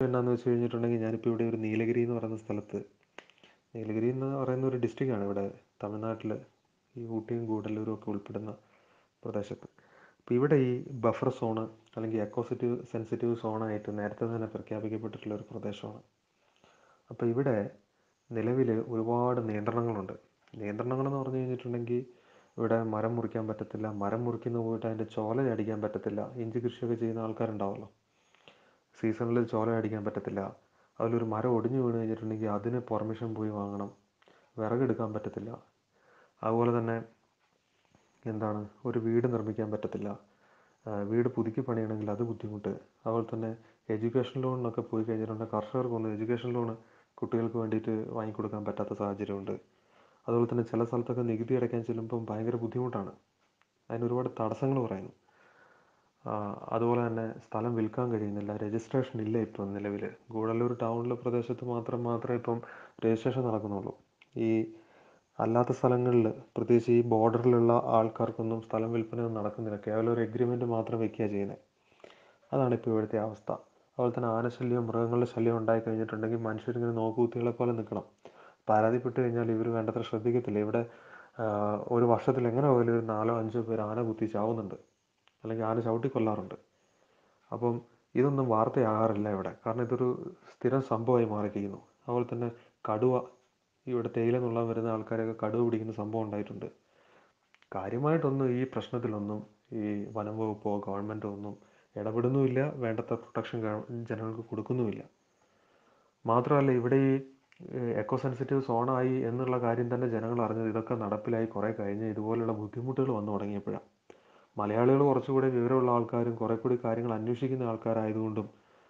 എന്താണെന്ന് വെച്ച് കഴിഞ്ഞിട്ടുണ്ടെങ്കിൽ ഞാനിപ്പോൾ ഇവിടെ ഒരു നീലഗിരി എന്ന് പറയുന്ന സ്ഥലത്ത് നീലഗിരി എന്ന് പറയുന്ന ഒരു ഡിസ്ട്രിക്റ്റാണ് ഇവിടെ തമിഴ്നാട്ടിൽ ഈ ഊട്ടിയും ഗൂഡല്ലൂരും ഒക്കെ ഉൾപ്പെടുന്ന പ്രദേശത്ത് അപ്പോൾ ഇവിടെ ഈ ബഫർ സോണ് അല്ലെങ്കിൽ എക്കോസിറ്റീവ് സെൻസിറ്റീവ് സോണായിട്ട് നേരത്തെ തന്നെ പ്രഖ്യാപിക്കപ്പെട്ടിട്ടുള്ള ഒരു പ്രദേശമാണ് അപ്പോൾ ഇവിടെ നിലവിൽ ഒരുപാട് നിയന്ത്രണങ്ങളുണ്ട് നിയന്ത്രണങ്ങളെന്ന് പറഞ്ഞു കഴിഞ്ഞിട്ടുണ്ടെങ്കിൽ ഇവിടെ മരം മുറിക്കാൻ പറ്റത്തില്ല മരം മുറിക്കുന്ന പോയിട്ട് അതിൻ്റെ ചോല അടിക്കാൻ പറ്റത്തില്ല ഇഞ്ചി കൃഷിയൊക്കെ ചെയ്യുന്ന ആൾക്കാരുണ്ടാവുമല്ലോ സീസണിൽ ചോല അടിക്കാൻ പറ്റത്തില്ല അതിലൊരു മരം ഒടിഞ്ഞു വീണ് കഴിഞ്ഞിട്ടുണ്ടെങ്കിൽ അതിന് പെർമിഷൻ പോയി വാങ്ങണം വിറകെടുക്കാൻ പറ്റത്തില്ല അതുപോലെ തന്നെ എന്താണ് ഒരു വീട് നിർമ്മിക്കാൻ പറ്റത്തില്ല വീട് പുതുക്കി പണിയണമെങ്കിൽ അത് ബുദ്ധിമുട്ട് അതുപോലെ തന്നെ എഡ്യൂക്കേഷൻ ലോണിനൊക്കെ പോയി കഴിഞ്ഞിട്ടുണ്ടെങ്കിൽ കർഷകർക്കൊന്നും എഡ്യൂക്കേഷൻ ലോണ് കുട്ടികൾക്ക് വേണ്ടിയിട്ട് വാങ്ങിക്കൊടുക്കാൻ പറ്റാത്ത സാഹചര്യമുണ്ട് അതുപോലെ തന്നെ ചില സ്ഥലത്തൊക്കെ നികുതി അടയ്ക്കാൻ ചെല്ലുമ്പം ഭയങ്കര ബുദ്ധിമുട്ടാണ് അതിന് ഒരുപാട് തടസ്സങ്ങൾ പറയുന്നു അതുപോലെ തന്നെ സ്ഥലം വിൽക്കാൻ കഴിയുന്നില്ല രജിസ്ട്രേഷൻ ഇല്ല ഇപ്പം നിലവിൽ ഗൂഡല്ലൂർ ടൗണിലെ പ്രദേശത്ത് മാത്രം മാത്രമേ ഇപ്പം രജിസ്ട്രേഷൻ നടക്കുന്നുള്ളൂ ഈ അല്ലാത്ത സ്ഥലങ്ങളിൽ പ്രത്യേകിച്ച് ഈ ബോർഡറിലുള്ള ആൾക്കാർക്കൊന്നും സ്ഥലം വിൽപ്പന നടക്കുന്നില്ല കേവലം ഒരു എഗ്രിമെൻറ്റ് മാത്രം വെക്കുക ചെയ്യുന്നത് അതാണ് ഇപ്പോൾ ഇവിടുത്തെ അവസ്ഥ അതുപോലെ തന്നെ ആനശല്യം മൃഗങ്ങളുടെ ശല്യം ഉണ്ടായി കഴിഞ്ഞിട്ടുണ്ടെങ്കിൽ മനുഷ്യരിങ്ങനെ നോക്കുകുത്തികളെ പോലെ നിൽക്കണം പരാതിപ്പെട്ട് കഴിഞ്ഞാൽ ഇവർ വേണ്ടത്ര ശ്രദ്ധിക്കത്തില്ല ഇവിടെ ഒരു വർഷത്തിൽ എങ്ങനെ പോയാലും ഒരു നാലോ അഞ്ചോ പേര് ആന കുത്തി ചാവുന്നുണ്ട് അല്ലെങ്കിൽ ആന ചവിട്ടി കൊല്ലാറുണ്ട് അപ്പം ഇതൊന്നും വാർത്തയാകാറില്ല ഇവിടെ കാരണം ഇതൊരു സ്ഥിരം സംഭവമായി മാറിയിരിക്കുന്നു അതുപോലെ തന്നെ കടുവ ഇവിടെ തേയില നുള്ളാൻ വരുന്ന ആൾക്കാരൊക്കെ കടുവ പിടിക്കുന്ന സംഭവം ഉണ്ടായിട്ടുണ്ട് കാര്യമായിട്ടൊന്നും ഈ പ്രശ്നത്തിലൊന്നും ഈ വനം വകുപ്പോ ഗവൺമെൻറ്റോ ഒന്നും ഇടപെടുന്നുമില്ല വേണ്ടത്ര പ്രൊട്ടക്ഷൻ ജനങ്ങൾക്ക് കൊടുക്കുന്നുമില്ല മാത്രമല്ല ഇവിടെ ഈ എക്കോ സെൻസിറ്റീവ് സോണായി എന്നുള്ള കാര്യം തന്നെ ജനങ്ങൾ അറിഞ്ഞത് ഇതൊക്കെ നടപ്പിലായി കുറേ കഴിഞ്ഞ് ഇതുപോലുള്ള ബുദ്ധിമുട്ടുകൾ വന്നു തുടങ്ങിയപ്പോഴാണ് മലയാളികൾ കുറച്ചുകൂടി വിവരമുള്ള ആൾക്കാരും കുറേ കൂടി കാര്യങ്ങൾ അന്വേഷിക്കുന്ന ആൾക്കാരായതുകൊണ്ടും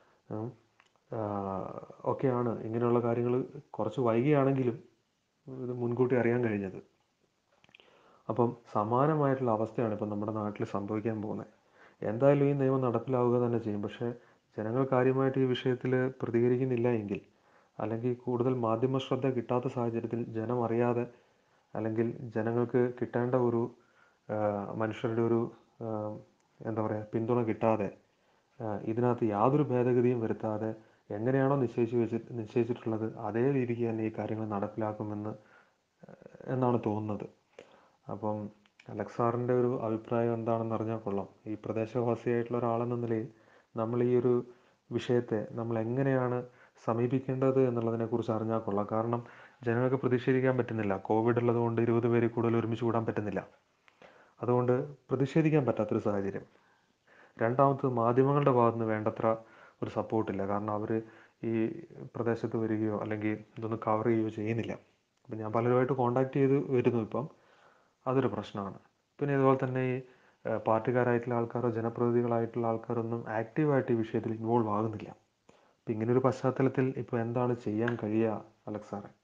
ഒക്കെയാണ് ഇങ്ങനെയുള്ള കാര്യങ്ങൾ കുറച്ച് വൈകിയാണെങ്കിലും ഇത് മുൻകൂട്ടി അറിയാൻ കഴിഞ്ഞത് അപ്പം സമാനമായിട്ടുള്ള അവസ്ഥയാണ് ഇപ്പം നമ്മുടെ നാട്ടിൽ സംഭവിക്കാൻ പോകുന്നത് എന്തായാലും ഈ നിയമം നടപ്പിലാവുക തന്നെ ചെയ്യും പക്ഷേ ജനങ്ങൾ കാര്യമായിട്ട് ഈ വിഷയത്തിൽ പ്രതികരിക്കുന്നില്ല എങ്കിൽ അല്ലെങ്കിൽ കൂടുതൽ മാധ്യമ ശ്രദ്ധ കിട്ടാത്ത സാഹചര്യത്തിൽ ജനം അറിയാതെ അല്ലെങ്കിൽ ജനങ്ങൾക്ക് കിട്ടേണ്ട ഒരു മനുഷ്യരുടെ ഒരു എന്താ പറയുക പിന്തുണ കിട്ടാതെ ഇതിനകത്ത് യാതൊരു ഭേദഗതിയും വരുത്താതെ എങ്ങനെയാണോ നിശ്ചയിച്ച് വെച്ച് നിശ്ചയിച്ചിട്ടുള്ളത് അതേ രീതിക്ക് തന്നെ ഈ കാര്യങ്ങൾ നടപ്പിലാക്കുമെന്ന് എന്നാണ് തോന്നുന്നത് അപ്പം അലക്സ് സാറിൻ്റെ ഒരു അഭിപ്രായം എന്താണെന്ന് അറിഞ്ഞാൽ കൊള്ളാം ഈ പ്രദേശവാസിയായിട്ടുള്ള ഒരാളെന്ന നിലയിൽ നമ്മൾ ഈ ഒരു വിഷയത്തെ നമ്മൾ എങ്ങനെയാണ് സമീപിക്കേണ്ടത് എന്നുള്ളതിനെക്കുറിച്ച് അറിഞ്ഞാൽ കൊള്ളാം കാരണം ജനങ്ങൾക്ക് പ്രതിഷേധിക്കാൻ പറ്റുന്നില്ല കോവിഡ് ഉള്ളതുകൊണ്ട് ഇരുപത് പേര് കൂടുതൽ ഒരുമിച്ച് കൂടാൻ പറ്റുന്നില്ല അതുകൊണ്ട് പ്രതിഷേധിക്കാൻ പറ്റാത്തൊരു സാഹചര്യം രണ്ടാമത് മാധ്യമങ്ങളുടെ ഭാഗത്ത് നിന്ന് വേണ്ടത്ര ഒരു സപ്പോർട്ടില്ല കാരണം അവർ ഈ പ്രദേശത്ത് വരികയോ അല്ലെങ്കിൽ ഇതൊന്ന് കവർ ചെയ്യുകയോ ചെയ്യുന്നില്ല അപ്പം ഞാൻ പലരുമായിട്ട് കോണ്ടാക്ട് ചെയ്ത് വരുന്നു ഇപ്പം അതൊരു പ്രശ്നമാണ് പിന്നെ ഇതുപോലെ തന്നെ ഈ പാർട്ടിക്കാരായിട്ടുള്ള ആൾക്കാരോ ജനപ്രതിനിധികളായിട്ടുള്ള ആൾക്കാരൊന്നും ആക്റ്റീവായിട്ട് ഈ വിഷയത്തിൽ ഇൻവോൾവ് ആകുന്നില്ല അപ്പം ഇങ്ങനൊരു പശ്ചാത്തലത്തിൽ ഇപ്പോൾ എന്താണ് ചെയ്യാൻ കഴിയുക അലക്സ് സാറേ